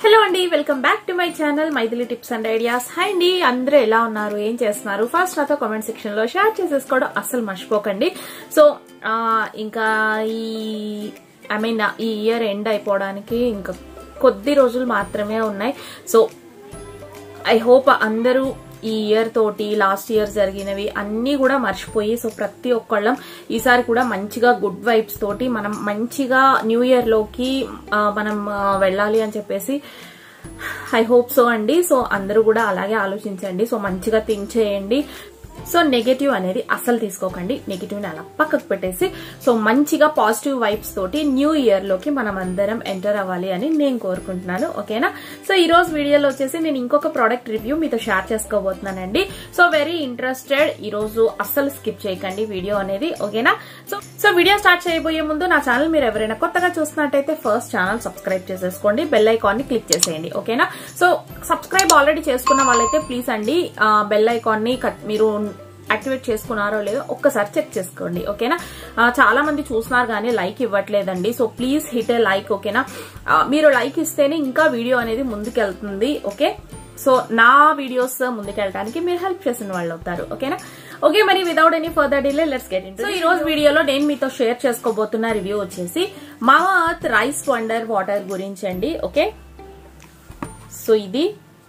Hello అండి welcome back to my channel Maithili tips and ideas hi అండి అందరూ ఎలా ఉన్నారు ఏం చేస్తున్నారు ఫస్ట్ నాతో కామెంట్ సెక్షన్ లో షేర్ చేసేసుకోవడం అస్సలు మర్చిపోకండి సో ఆ, ఇంకా ఈ ఐ మీన్ ఈ ఇయర్ ఎండ్ అయిపోవడానికి ఇంకా కొద్ది రోజులు మాత్రమే ఉన్నాయి సో ఐ హోప్ అందరూ ఈ ఇయర్ తోటి లాస్ట్ ఇయర్ జరిగినవి అన్నీ కూడా మర్చిపోయి సో ప్రతి ఒక్కళ్ళం ఈసారి కూడా మంచిగా గుడ్ వైబ్స్ తోటి మనం మంచిగా న్యూ ఇయర్ లోకి ఆ, మనం ఆ, వెళ్ళాలి అని చెప్పేసి ఐ హోప్ సో అండి సో అందరూ కూడా అలాగే ఆలోచించండి సో మంచిగా థింక్ చేయండి సో నెగటివ్ అనేది అసలు తీసుకోకండి నెగటివ్ ని అలా పక్కకు పెట్టేసి సో మంచిగా పాజిటివ్ వైబ్స్ తోటి న్యూ ఇయర్ లోకి మనం అందరం ఎంటర్ అవ్వాలి అని నేను కోరుకుంటున్నాను ఓకేనా సో ఈ రోజు వీడియోలో వచ్చేసి నేను ఇంకొక ప్రోడక్ట్ రివ్యూ మీతో షేర్ చేసుకోబోతున్నానండి సో వెరీ ఇంట్రెస్టెడ్ ఈ రోజు అస్సలు స్కిప్ చేయకండి వీడియో అనేది ఓకేనా సో సో వీడియో స్టార్ట్ చేయబోయే ముందు నా ఛానల్ మీరు ఎవరైనా కొత్తగా చూస్తున్నట్టయితే ఫస్ట్ ఛానల్ సబ్స్క్రైబ్ చేసేసుకోండి బెల్ ఐకాన్ ని క్లిక్ చేసేయండి ఓకేనా సో సబ్స్క్రైబ్ ఆల్రెడీ చేసుకున్న వాళ్ళైతే ప్లీజ్ అండి బెల్ ఐకాన్ ని కట్- మీరు యాక్టివేట్ చేసుకున్నారో లేదో ఒక్కసారి చెక్ చేసుకోండి ఓకేనా ఆ, చాలా మంది చూస్తున్నారు కానీ లైక్ ఇవ్వట్లేదండి so please hit a like ఓకేనా ఆ, మీరు లైక్ ఇస్తేనే ఇంకా వీడియో అనేది ముందుకెళ్తుంది ఓకే సో నా వీడియోస్ ముందుకెళ్ళడానికి మీరు హెల్ప్ చేసిన వాళ్ళు అవుతారు ఓకేనా ఓకే మరి without any further delay let's get in so ఈ రోజు వీడియోలో నేను మీతో షేర్ చేసుకోబోతున్న రివ్యూ వచ్చేసి మామా అర్త్ రైస్ వండర్ వాటర్ గురించి అండి ఓకే సో ఇది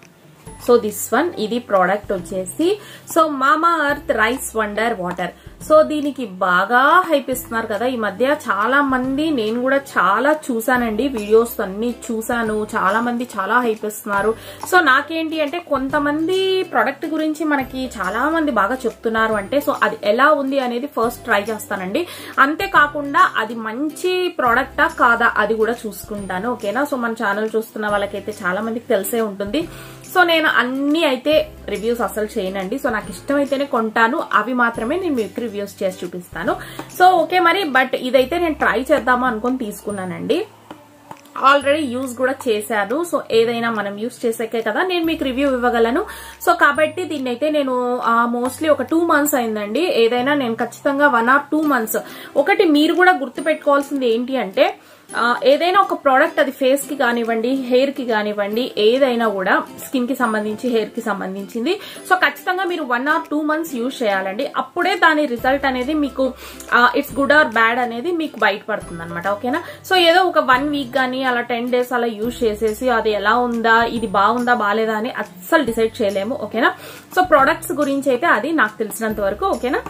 సో దిస్ వన్ ఇది ప్రోడక్ట్ వచ్చేసి so Mamaearth rice wonder water so దీనికి బాగా హైప్ ఇస్తున్నారు కదా ఈ మధ్య చాలా మంది నేను కూడా చాలా చూసానండి వీడియోస్ అన్ని చూసాను చాలా మంది చాలా హైప్ ఇస్తున్నారు సో నాకేంటి అంటే కొంతమంది ప్రోడక్ట్ గురించి మనకి చాలా మంది బాగా చెప్తున్నారు అంటే సో అది ఎలా ఉంది అనేది ఫస్ట్ ట్రై చేస్తానండి అంతేకాకుండా అది మంచి ప్రోడక్టా కాదా అది కూడా చూసుకుంటాను ఓకేనా సో మన ఛానల్ చూస్తున్న వాళ్ళకైతే చాలా మందికి తెలిసే ఉంటుంది సో నేను అన్ని అయితే రివ్యూస్ అసలు చేయనండి సో నాకు ఇష్టమైతేనే కొంటాను అవి మాత్రమే నేను మీకు రివ్యూస్ చేసి చూపిస్తాను సో ఓకే మరి బట్ ఇదైతే నేను ట్రై చేద్దాము అనుకొని తీసుకున్నానండి ఆల్రెడీ యూజ్ కూడా చేశాను సో ఏదైనా మనం యూజ్ చేసాకే కదా నేను మీకు రివ్యూ ఇవ్వగలను సో కాబట్టి దీన్ని అయితే నేను మోస్ట్లీ ఒక టూ మంత్స్ అయిందండి ఏదైనా నేను ఖచ్చితంగా వన్ ఆర్ టూ మంత్స్ ఒకటి మీరు కూడా గుర్తు పెట్టుకోవాల్సింది ఏంటి అంటే ఆ, ఏదైనా ఒక ప్రోడక్ట్ అది ఫేస్ కి కానివ్వండి హెయిర్ కి కానివ్వండి ఏదైనా కూడా స్కిన్ కి సంబంధించి హెయిర్ కి సంబంధించింది సో ఖచ్చితంగా మీరు one or two months use చేయాలండి అప్పుడే దాని రిజల్ట్ అనేది మీకు ఇట్స్ గుడ్ ఆర్ బ్యాడ్ అనేది మీకు బయటపడుతుంది అనమాట ఓకేనా సో ఏదో ఒక వన్ వీక్ గానీ అలా టెన్ డేస్ అలా యూజ్ చేసేసి అది ఎలా ఉందా ఇది బాగుందా బాగాలేదా అని అస్సలు డిసైడ్ చేయలేము ఓకేనా సో ప్రొడక్ట్స్ గురించి అయితే అది నాకు తెలిసినంత వరకు ఓకేనా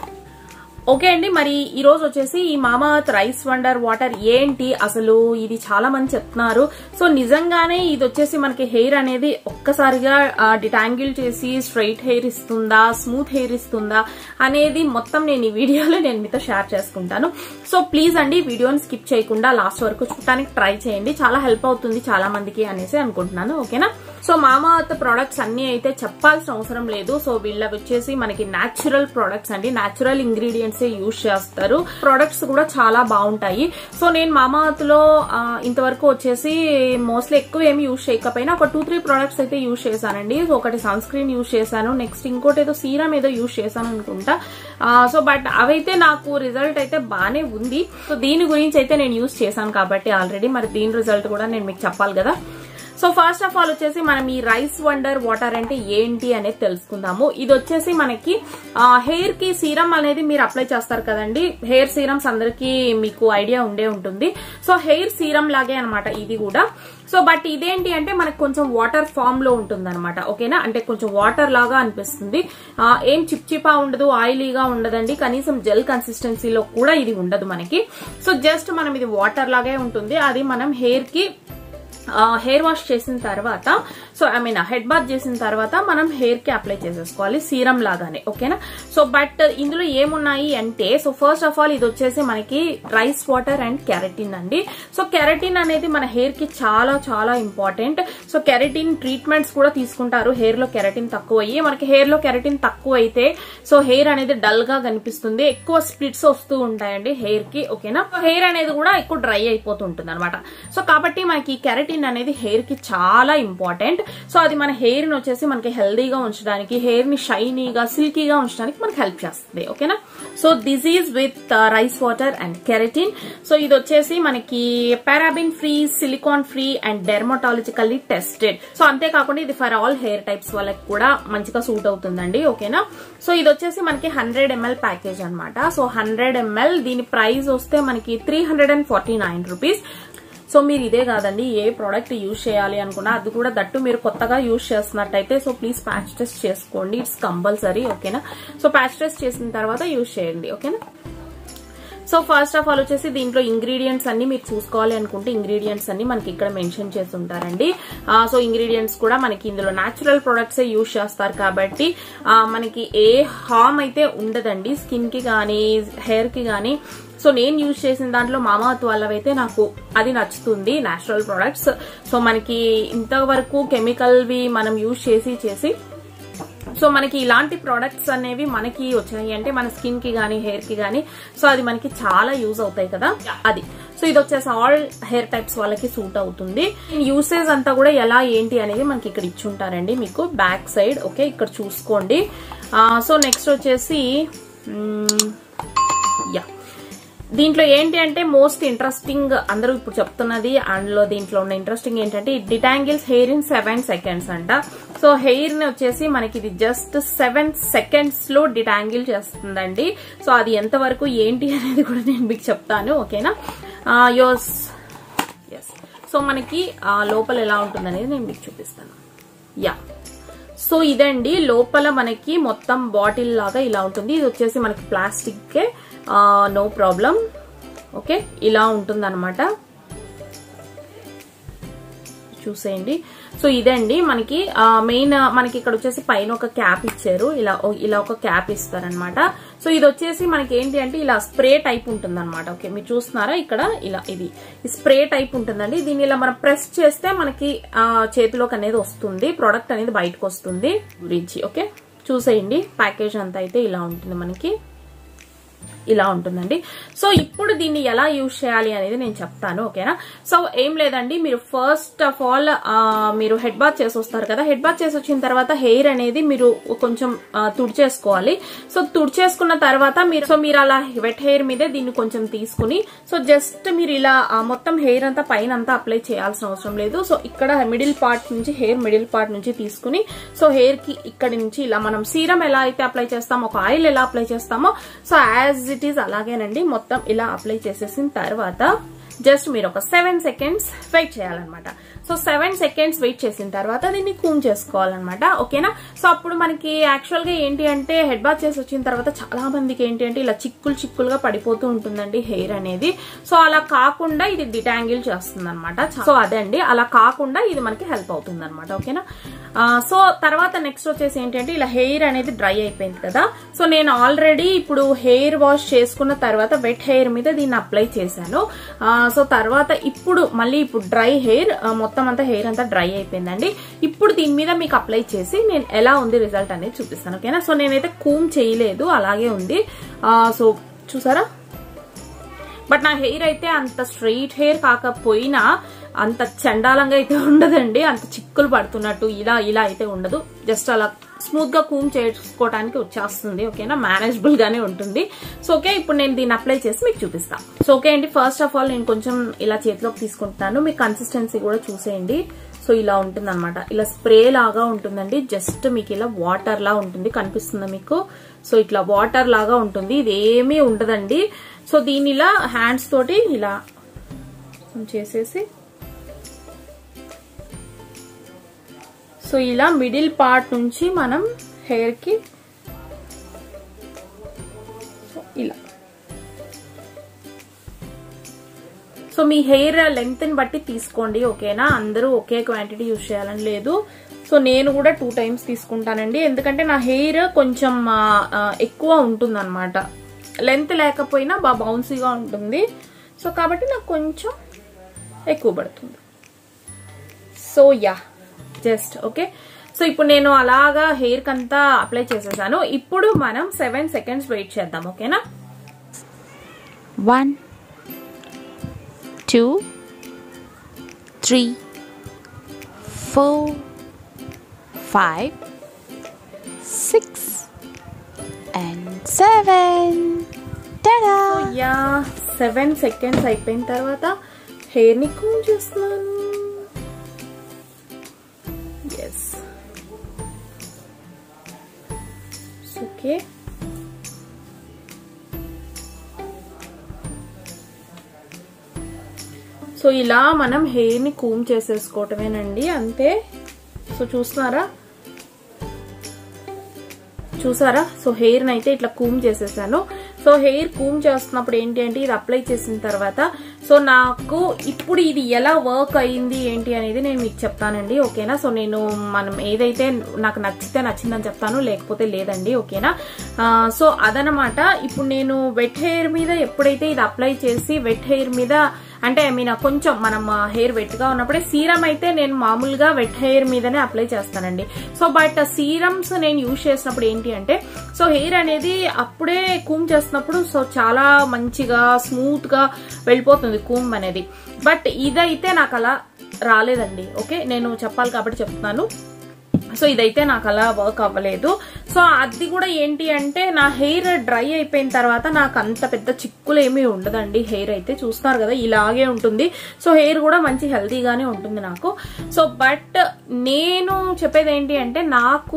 ఓకే అండి మరి ఈ రోజు వచ్చేసి ఈ మామాత్ రైస్ వండర్ వాటర్ ఏంటి అసలు ఇది చాలా మంది చెప్తున్నారు సో నిజంగానే ఇది వచ్చేసి మనకి హెయిర్ అనేది ఒక్కసారిగా డిటాంగిల్ చేసి స్ట్రైట్ హెయిర్ ఇస్తుందా స్మూత్ హెయిర్ ఇస్తుందా అనేది మొత్తం నేను ఈ వీడియోలో నేను మీతో షేర్ చేసుకుంటాను సో ప్లీజ్ అండి వీడియోని స్కిప్ చేయకుండా లాస్ట్ వరకు చూడటానికి ట్రై చేయండి చాలా హెల్ప్ అవుతుంది చాలా మందికి అనేసి అనుకుంటున్నాను ఓకేనా సో మామాత్ ప్రొడక్ట్స్ అన్ని అయితే చెప్పాల్సిన అవసరం లేదు సో వీళ్ళవి వచ్చేసి మనకి న్యాచురల్ ప్రొడక్ట్స్ అండి న్యాచురల్ ఇంగ్రీడియంట్స్ యూజ్ చేస్తారు ప్రొడక్ట్స్ కూడా చాలా బాగుంటాయి సో నేను మామాత్ లో ఆ, ఇంతవరకు వచ్చేసి మోస్ట్లీ ఎక్కువ ఏమి యూజ్ చేయకపోయినా ఒక టూ త్రీ ప్రొడక్ట్స్ అయితే యూజ్ చేశానండి సో ఒకటి సన్ స్క్రీన్ యూజ్ చేశాను నెక్స్ట్ ఇంకోటి ఏదో సీరం ఏదో యూజ్ చేశాను అనుకుంటా ఆ, సో బట్ అవైతే నాకు రిజల్ట్ అయితే బానే ఉంది సో దీని గురించి అయితే నేను యూజ్ చేశాను కాబట్టి ఆల్రెడీ మరి దీని రిజల్ట్ కూడా నేను మీకు చెప్పాలి కదా సో ఫస్ట్ ఆఫ్ ఆల్ వచ్చేసి మనం ఈ రైస్ వండర్ వాటర్ అంటే ఏంటి అనేది తెలుసుకుందాము ఇది వచ్చేసి మనకి హెయిర్ కి సీరం అనేది మీరు అప్లై చేస్తారు కదండి హెయిర్ సీరమ్స్ అందరికి మీకు ఐడియా ఉండే ఉంటుంది సో హెయిర్ సీరం లాగే అనమాట ఇది కూడా సో బట్ ఇదేంటి అంటే మనకు కొంచెం వాటర్ ఫామ్ లో ఉంటుంది అనమాట ఓకేనా అంటే కొంచెం వాటర్ లాగా అనిపిస్తుంది ఆ, ఏం చిప్ చిపా ఉండదు ఆయిలీగా ఉండదండి కనీసం జెల్ కన్సిస్టెన్సీలో కూడా ఇది ఉండదు మనకి సో జస్ట్ మనం ఇది వాటర్ లాగే ఉంటుంది అది మనం హెయిర్ కి హెయిర్ వాష్ చేసిన తర్వాత so I mean head bath చేసిన తర్వాత మనం హెయిర్ కి అప్లై చేసేసుకోవాలి సీరం లాగానే ఓకేనా సో బట్ ఇందులో ఏమున్నాయి అంటే సో ఫస్ట్ ఆఫ్ ఆల్ ఇది వచ్చేసి మనకి రైస్ వాటర్ అండ్ కెరటిన్ అండి సో కెరటిన్ అనేది మన హెయిర్ కి చాలా చాలా ఇంపార్టెంట్ సో కెరటిన్ ట్రీట్మెంట్స్ కూడా తీసుకుంటారు హెయిర్ లో కెరటిన్ తక్కువ అయ్యి మనకి హెయిర్ లో కెరటిన్ తక్కువ అయితే సో హెయిర్ అనేది డల్ గా కనిపిస్తుంది ఎక్కువ స్ప్లిట్స్ వస్తూ ఉంటాయండి హెయిర్ కి ఓకేనా హెయిర్ అనేది కూడా ఎక్కువ డ్రై అయిపోతుంటుంది అనమాట సో కాబట్టి మనకి కెరటిన్ అనేది హెయిర్ కి చాలా ఇంపార్టెంట్ సో అది మన హెయిర్ ని వచ్చేసి మనకి హెల్దీగా ఉంచడానికి హెయిర్ ని షైనీగా సిల్కీగా ఉంచడానికి మనకి హెల్ప్ చేస్తుంది ఓకేనా so this is with rice water and keratin so ఇది వచ్చేసి మనకి paraben free silicone free and dermatologically tested so అంతేకాకుండా ఇది ఫర్ ఆల్ హెయిర్ టైప్స్ వాళ్ళకి కూడా మంచిగా సూట్ అవుతుందండి ఓకేనా సో ఇది వచ్చేసి మనకి హండ్రెడ్ ఎంఎల్ ప్యాకేజ్ అనమాట సో హండ్రెడ్ ఎంఎల్ దీని ప్రైస్ వస్తే మనకి three hundred and forty nine rupees so మీరు ఇదే కాదండి ఏ ప్రోడక్ట్ యూజ్ చేయాలి అనుకున్నా అది కూడా దట్టు మీరు కొత్తగా యూజ్ చేస్తున్నట్టయితే సో ప్లీజ్ ప్యాచ్ టెస్ట్ చేసుకోండి ఇట్స్ కంపల్సరీ ఓకేనా సో ప్యాచ్ టెస్ట్ చేసిన తర్వాత యూజ్ చేయండి ఓకేనా సో ఫస్ట్ ఆఫ్ ఆల్ వచ్చేసి దీంట్లో ఇంగ్రీడియంట్స్ అన్ని మీరు చూసుకోవాలి అనుకుంటే ఇంగ్రీడియంట్స్ అన్ని మనకి ఇక్కడ మెన్షన్ చేసి ఉంటారండి సో ఇంగ్రీడియంట్స్ కూడా మనకి ఇందులో న్యాచురల్ ప్రొడక్ట్స్ యూజ్ చేస్తారు కాబట్టి మనకి ఏ హార్మ్ అయితే ఉండదండి స్కిన్ కి కానీ హెయిర్ కి కానీ సో నేను యూజ్ చేసిన దాంట్లో మామాత్ వాళ్ళవైతే నాకు అది నచ్చుతుంది న్యాచురల్ ప్రొడక్ట్స్ సో మనకి ఇంతవరకు కెమికల్వి మనం యూజ్ చేసి చేసి సో మనకి ఇలాంటి ప్రొడక్ట్స్ అనేవి మనకి వచ్చాయి అంటే మన స్కిన్ కి గానీ హెయిర్ కి గానీ సో అది మనకి చాలా యూజ్ అవుతాయి కదా అది సో ఇది వచ్చేసి ఆల్ హెయిర్ టైప్స్ వాళ్ళకి సూట్ అవుతుంది యూసేజ్ అంతా కూడా ఎలా ఏంటి అనేది మనకి ఇక్కడ ఇచ్చుంటారండి మీకు బ్యాక్ సైడ్ ఓకే ఇక్కడ చూసుకోండి సో నెక్స్ట్ వచ్చేసి యా దీంట్లో ఏంటి అంటే మోస్ట్ ఇంట్రెస్టింగ్ అందరూ ఇప్పుడు చెప్తున్నది అందులో దీంట్లో ఉన్న ఇంట్రెస్టింగ్ ఏంటంటే detangles hair in seven seconds అంట సో హెయిర్ ని వచ్చేసి మనకి ఇది జస్ట్ సెవెన్ సెకండ్స్ లో డిటాంగిల్ చేస్తుందండి సో అది ఎంత వరకు ఏంటి అనేది కూడా నేను మీకు చెప్తాను ఓకేనా యోస్ ఎస్ సో మనకి లోపల ఎలా ఉంటుంది అనేది నేను మీకు చూపిస్తాను యా సో ఇదండి లోపల మనకి మొత్తం బాటిల్ లాగా ఇలా ఉంటుంది ఇది వచ్చేసి మనకి ప్లాస్టిక్ నో ప్రాబ్లం ఓకే ఇలా ఉంటుంది అనమాట చూసేయండి సో ఇదండి మనకి మెయిన్ మనకి ఇక్కడ వచ్చేసి పైన ఒక క్యాప్ ఇచ్చారు ఇలా ఇలా ఒక క్యాప్ ఇస్తారనమాట సో ఇది వచ్చేసి మనకి ఏంటి అంటే ఇలా స్ప్రే టైప్ ఉంటుంది అనమాట ఓకే మీరు చూస్తున్నారా ఇక్కడ ఇలా ఇది స్ప్రే టైప్ ఉంటుందండి దీన్ని ఇలా మనం ప్రెస్ చేస్తే మనకి చేతిలోకి అనేది వస్తుంది ప్రోడక్ట్ అనేది బయటకు వస్తుంది గురించి ఓకే చూసేయండి ప్యాకేజ్ అంతా అయితే ఇలా ఉంటుంది మనకి ఇలా ఉంటుందండి సో ఇప్పుడు దీన్ని ఎలా యూజ్ చేయాలి అనేది నేను చెప్తాను ఓకేనా సో ఏం లేదండి మీరు ఫస్ట్ ఆఫ్ ఆల్ మీరు హెడ్ బాత్ చేసి వస్తారు కదా హెడ్ బాత్ చేసి వచ్చిన తర్వాత హెయిర్ అనేది మీరు కొంచెం తుడిచేసుకోవాలి సో తుడిచేసుకున్న తర్వాత మీరు సో మీరు అలా వెట్ హెయిర్ మీదే దీన్ని కొంచెం తీసుకుని సో జస్ట్ మీరు ఇలా మొత్తం హెయిర్ అంతా పైన అంతా అప్లై చేయాల్సిన అవసరం లేదు సో ఇక్కడ మిడిల్ పార్ట్ నుంచి హెయిర్ మిడిల్ పార్ట్ నుంచి తీసుకుని సో హెయిర్ కి ఇక్కడ నుంచి ఇలా మనం సీరం ఎలా అయితే అప్లై చేస్తామో ఒక ఆయిల్ ఎలా అప్లై చేస్తామో సో యాజ్ ఇట్ ఈస్ అలాగేనండి మొత్తం ఇలా అప్లై చేసేసిన తర్వాత జస్ట్ మీరు ఒక సెవెన్ సెకండ్స్ వెయిట్ చేయాలన్నమాట సో సెవెన్ సెకండ్స్ వెయిట్ చేసిన తర్వాత దీన్ని కూమ్ చేసుకోవాలన్నమాట ఓకేనా సో అప్పుడు మనకి యాక్చువల్ గా ఏంటి అంటే హెడ్ బాత్ చేసి వచ్చిన తర్వాత చాలా మందికి ఏంటి అంటే ఇలా చిక్కులు చిక్కులుగా పడిపోతూ ఉంటుందండి హెయిర్ అనేది సో అలా కాకుండా ఇది డిటాంగిల్ చేస్తుంది అనమాట సో అదే అండి అలా కాకుండా ఇది మనకి హెల్ప్ అవుతుంది అనమాట ఓకేనా సో తర్వాత నెక్స్ట్ వచ్చేసి ఏంటంటే ఇలా హెయిర్ అనేది డ్రై అయిపోయింది కదా సో నేను ఆల్రెడీ ఇప్పుడు హెయిర్ వాష్ చేసుకున్న తర్వాత వెట్ హెయిర్ మీద దీన్ని అప్లై చేశాను సో తర్వాత ఇప్పుడు మళ్ళీ ఇప్పుడు డ్రై హెయిర్ మొత్తం అంతా హెయిర్ అంతా డ్రై అయిపోయిందండి ఇప్పుడు దీని మీద మీకు అప్లై చేసి నేను ఎలా ఉంది రిజల్ట్ అనేది చూపిస్తాను ఓకేనా సో నేనైతే కూమ్ చేయలేదు అలాగే ఉంది సో చూసారా బట్ నా హెయిర్ అయితే అంత స్ట్రెయిట్ హెయిర్ కాకపోయినా అంత చండాలంగా అయితే ఉండదండి అంత చిక్కులు పడుతున్నట్టు ఇలా ఇలా అయితే ఉండదు జస్ట్ అలా స్మూత్ గా కూమ్ చేసుకోవడానికి వచ్చేస్తుంది ఓకేనా మేనేజబుల్ గానే ఉంటుంది సో ఓకే ఇప్పుడు నేను దీన్ని అప్లై చేసి మీకు చూపిస్తాను సో ఓకే అండి ఫస్ట్ ఆఫ్ ఆల్ నేను కొంచెం ఇలా చేతిలోకి తీసుకుంటున్నాను మీ కన్సిస్టెన్సీ కూడా చూసేయండి సో ఇలా ఉంటుంది అనమాట ఇలా స్ప్రే లాగా ఉంటుందండి జస్ట్ మీకు ఇలా వాటర్ లా ఉంటుంది కనిపిస్తుందా మీకు సో ఇట్లా వాటర్ లాగా ఉంటుంది ఇది ఏమీ ఉండదండి సో దీని ఇలా హ్యాండ్స్ తోటి ఇలా చేసేసి సో ఇలా మిడిల్ పార్ట్ నుంచి మనం హెయిర్ కి సో ఇలా సో మీ హెయిర్ లెంగ్త్ ని బట్టి తీసుకోండి ఓకేనా అందరూ ఒకే క్వాంటిటీ యూజ్ చేయాలని లేదు సో నేను కూడా టూ టైమ్స్ తీసుకుంటానండి ఎందుకంటే నా హెయిర్ కొంచెం ఎక్కువ ఉంటుంది అనమాట లెంత్ లేకపోయినా బాగా బౌన్సీగా ఉంటుంది సో కాబట్టి నాకు కొంచెం ఎక్కువ పడుతుంది so yeah just okay so ఇప్పుడు నేను అలాగా హెయిర్ కంతా అప్లై చేసేసాను ఇప్పుడు మనం సెవెన్ సెకండ్స్ వెయిట్ చేద్దాం ఓకేనా one two three four five, six, and seven. Ta-da! Yeah seven seconds అయిపోయిన తర్వాత హెయిర్ ని కూల్ చేస్తున్నాను ఎస్ ఓకే సో ఇలా మనం హెయిర్ ని కూమ్ చేసేసుకోవటమేనండి అంతే సో చూస్తున్నారా చూసారా సో హెయిర్ అయితే ఇట్లా కూమ్ చేసేసాను సో హెయిర్ కూమ్ చేస్తున్నప్పుడు ఏంటి అంటే ఇది అప్లై చేసిన తర్వాత సో నాకు ఇప్పుడు ఇది ఎలా వర్క్ అయింది ఏంటి అనేది నేను మీకు చెప్తానండి ఓకేనా సో నేను మనం ఏదైతే నాకు నచ్చితే నచ్చిందని చెప్తాను లేకపోతే లేదండి ఓకేనా ఆ, సో అదనమాట ఇప్పుడు నేను వెట్ హెయిర్ మీద ఎప్పుడైతే ఇది అప్లై చేసి వెట్ హెయిర్ మీద అంటే ఐ మీన్ కొంచెం మనం హెయిర్ వెట్ గా ఉన్నప్పుడే సీరం అయితే నేను మామూలుగా వెట్ హెయిర్ మీదనే అప్లై చేస్తానండి సో బట్ సీరమ్స్ నేను యూజ్ చేసినప్పుడు ఏంటి అంటే సో హెయిర్ అనేది అప్పుడే కూమ్ చేస్తున్నప్పుడు సో చాలా మంచిగా స్మూత్ గా వెళ్ళిపోతుంది కూమ్ అనేది బట్ ఇదైతే నాకు అలా రాలేదండి ఓకే నేను చెప్పాలి కాబట్టి చెప్తున్నాను సో ఇదైతే నాకు అలా వర్క్ అవ్వలేదు సో అది కూడా ఏంటి అంటే నా హెయిర్ డ్రై అయిపోయిన తర్వాత నాకు అంత పెద్ద చిక్కులు ఏమీ ఉండదండి హెయిర్ అయితే చూస్తున్నారు కదా ఇలాగే ఉంటుంది సో హెయిర్ కూడా మంచి హెల్తీగానే ఉంటుంది నాకు సో బట్ నేను చెప్పేది ఏంటి అంటే నాకు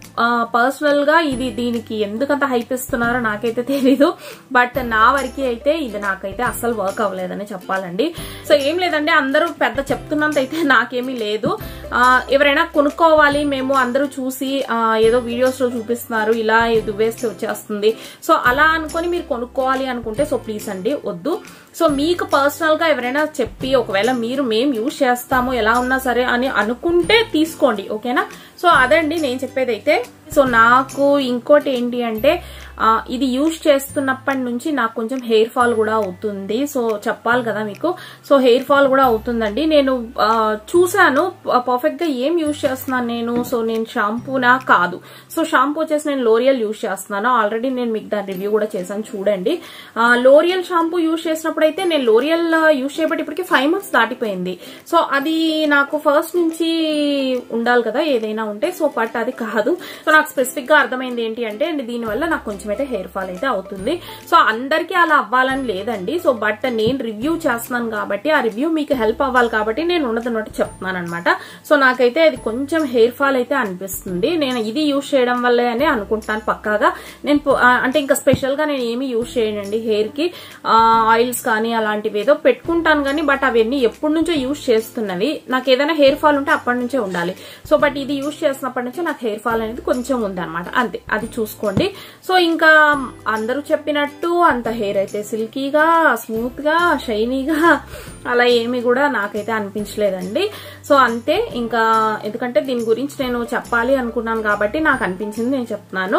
పర్సనల్ గా ఇది దీనికి ఎందుకంత హైప్ ఇస్తున్నారో నాకైతే తెలీదు బట్ నా వరకు అయితే ఇది నాకైతే అస్సలు వర్క్ అవ్వలేదని చెప్పాలండి సో ఏం లేదండి అందరూ పెద్ద చెప్తున్నంత అయితే నాకేమీ లేదు ఆ, ఎవరైనా కొనుక్కోవాలి మేము అందరూ చూసి ఆ, ఏదో వీడియోస్ లో చూపిస్తున్నారు ఇలా ఇది వేస్తే వచ్చేస్తుంది సో అలా అనుకొని మీరు కొనుక్కోవాలి అనుకుంటే సో ప్లీజ్ అండి వద్దు సో మీకు పర్సనల్ గా ఎవరైనా చెప్పి ఒకవేళ మీరు మేము యూజ్ చేస్తాము ఎలా ఉన్నా సరే అని అనుకుంటే తీసుకోండి ఓకేనా సో అదండి నేను చెప్పేది అయితే సో నాకు ఇంకోటి ఏంటి అంటే ఆ, ఇది యూజ్ చేస్తున్నప్పటి నుంచి నాకు కొంచెం హెయిర్ ఫాల్ కూడా అవుతుంది సో చెప్పాలి కదా మీకు సో హెయిర్ ఫాల్ కూడా అవుతుందండి నేను ఆ, చూసాను పర్ఫెక్ట్ గా ఏం యూజ్ చేస్తున్నాను నేను సో నేను షాంపూనా కాదు సో షాంపూ వచ్చేసి నేను లోరియల్ యూజ్ చేస్తున్నాను ఆల్రెడీ నేను మీకు దాని రివ్యూ కూడా చేశాను చూడండి లోరియల్ షాంపూ యూజ్ చేసినప్పుడు అయితే నేను లోరియల్ యూజ్ చేయబట్టి ఇప్పటికి ఫైవ్ మంత్స్ దాటిపోయింది సో అది నాకు ఫస్ట్ నుంచి ఉండాలి కదా ఏదైనా ఉంటే సో బట్ అది కాదు సో నాకు స్పెసిఫిక్ గా అర్థమైంది ఏంటి అంటే అండ్ దీనివల్ల నాకు కొంచెం అయితే హెయిర్ ఫాల్ అయితే అవుతుంది సో అందరికీ అలా అవ్వాలని లేదండి సో బట్ నేను రివ్యూ చేస్తున్నాను కాబట్టి ఆ రివ్యూ మీకు హెల్ప్ అవ్వాలి కాబట్టి నేను ఉన్నదన్నట్టు చెప్తున్నాను అనమాట సో నాకైతే అది కొంచెం హెయిర్ ఫాల్ అయితే అనిపిస్తుంది నేను ఇది యూజ్ చేయడం వల్లే అని అనుకుంటాను పక్కాగా నేను పొ- ఆ, అంటే ఇంకా స్పెషల్ గా నేను ఏమీ యూజ్ చేయనండి హెయిర్ కి ఆయిల్స్ కానీ అలాంటివి ఏదో పెట్టుకుంటాను కానీ బట్ అవన్నీ ఎప్పటి నుంచో యూజ్ చేస్తున్నవి నాకు ఏదైనా హెయిర్ ఫాల్ ఉంటే అప్పటి నుంచే ఉండాలి సో బట్ ఇది యూజ్ చేసినప్పటి నుంచి నాకు హెయిర్ ఫాల్ అనేది కొంచెం ఉందన్నమాట అంతే అది చూసుకోండి సో ఇంకా అందరూ చెప్పినట్టు అంత హెయిర్ అయితే సిల్కీగా స్మూత్ గా షైనీగా అలా ఏమి కూడా నాకైతే అనిపించలేదండి సో అంతే ఇంకా ఎందుకంటే దీని గురించి నేను చెప్పాలి అనుకున్నాను కాబట్టి నాకు అనిపించింది నేను చెప్తున్నాను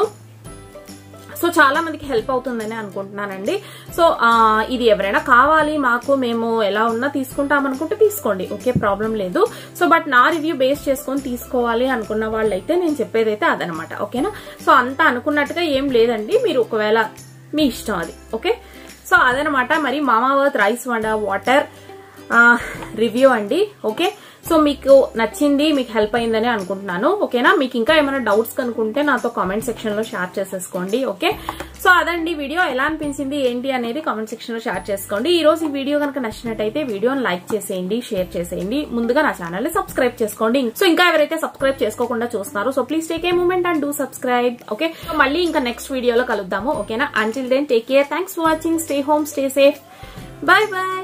సో చాలా మందికి హెల్ప్ అవుతుందని అనుకుంటున్నానండి సో ఆ, ఇది ఎవరైనా కావాలి మాకు మేము ఎలా ఉన్నా తీసుకుంటాం అనుకుంటే తీసుకోండి ఓకే ప్రాబ్లం లేదు సో బట్ నా రివ్యూ బేస్ చేసుకొని తీసుకోవాలి అనుకున్న వాళ్ళైతే నేను చెప్పేదైతే అదనమాట ఓకేనా సో అంత అనుకున్నట్టుగా ఏం లేదండి మీరు ఒకవేళ మీ ఇష్టం అది ఓకే సో అదనమాట మరి Mamaearth rice wonder water review అండి ఓకే సో మీకు నచ్చింది మీకు హెల్ప్ అయిందని అనుకుంటున్నాను ఓకేనా మీకు ఇంకా ఏమైనా డౌట్స్ కనుకుంటే నాతో కామెంట్ సెక్షన్ లో షేర్ చేసేసుకోండి ఓకే సో అదండి వీడియో ఎలా అనిపించింది ఏంటి అనేది కామెంట్ సెక్షన్ లో షేర్ చేసుకోండి ఈ రోజు ఈ వీడియో కనుక నచ్చినట్టయితే వీడియోని లైక్ చేసేయండి షేర్ చేసేయండి ముందుగా నా ఛానల్ ని సబ్స్క్రైబ్ చేసుకోండి సో ఇంకా ఎవరైతే సబ్స్క్రైబ్ చేసుకోకుండా చూస్తున్నారో so please take a moment and do subscribe okay so మళ్ళీ ఇంకా నెక్స్ట్ వీడియోలో కలుద్దాము ఓకేనా until then take care thanks for watching stay home stay safe bye bye